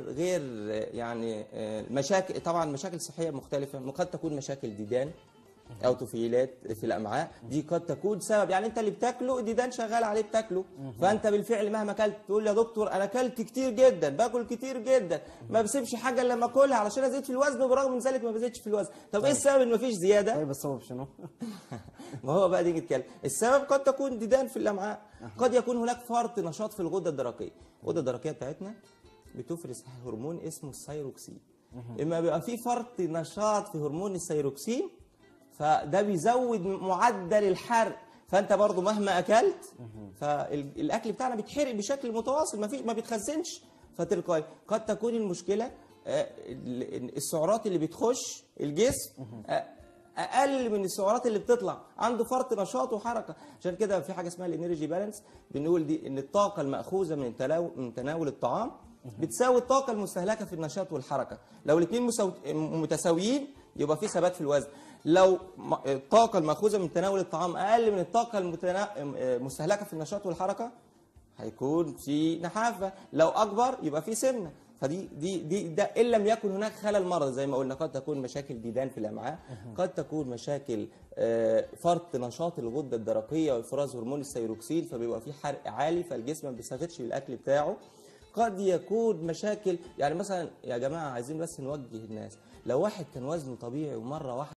غير يعني آه، مشاكل طبعا مشاكل صحيه مختلفه قد تكون مشاكل ديدان او طفيلات في الامعاء دي قد تكون سبب يعني انت اللي بتاكله الديدان شغال عليه بتاكله فانت بالفعل مهما اكلت تقول يا دكتور انا اكلت كتير جدا باكل كتير جدا ما بسيبش حاجه الا لما اكلها علشان ازيد في الوزن وبرغم من ذلك ما بزيدش في الوزن طب ايه السبب ان مفيش زياده طيب السبب شنو؟ ما هو بقى دي نتكلم السبب قد تكون ديدان في الامعاء قد يكون هناك فرط نشاط في الغده الدرقيه الغده الدرقيه بتاعتنا بتفرز هرمون اسمه الثيروكسين اما بيبقى في فرط نشاط في هرمون الثيروكسين فده بيزود معدل الحرق فانت برضو مهما اكلت فالاكل بتاعنا بيتحرق بشكل متواصل ما فيش ما بيتخزنش فتلقائي قد تكون المشكله آه، ال- السعرات اللي بتخش الجسم آه، اقل من السعرات اللي بتطلع عنده فرط نشاط وحركه عشان كده في حاجه اسمها الانرجي بالانس بنقول دي ان الطاقه الماخوذه من تلاو من تناول الطعام بتساوي الطاقه المستهلكه في النشاط والحركه لو الاثنين مساو... متساويين يبقى في ثبات في الوزن لو م- الطاقه الماخوذه من تناول الطعام اقل من الطاقه المتنا... المستهلكه في النشاط والحركه هيكون في نحافه لو اكبر يبقى في سمنه فدي دي دي ده ان لم يكن هناك خلل مرض زي ما قلنا قد تكون مشاكل ديدان في الامعاء قد تكون مشاكل آه، فرط نشاط الغده الدرقيه وافراز هرمون الثيروكسين فبيبقى في حرق عالي فالجسم ما بيستفدش بالاكل بتاعه قد يكون مشاكل يعني مثلا يا جماعه عايزين بس نوجه الناس لو واحد كان وزنه طبيعي ومره واحده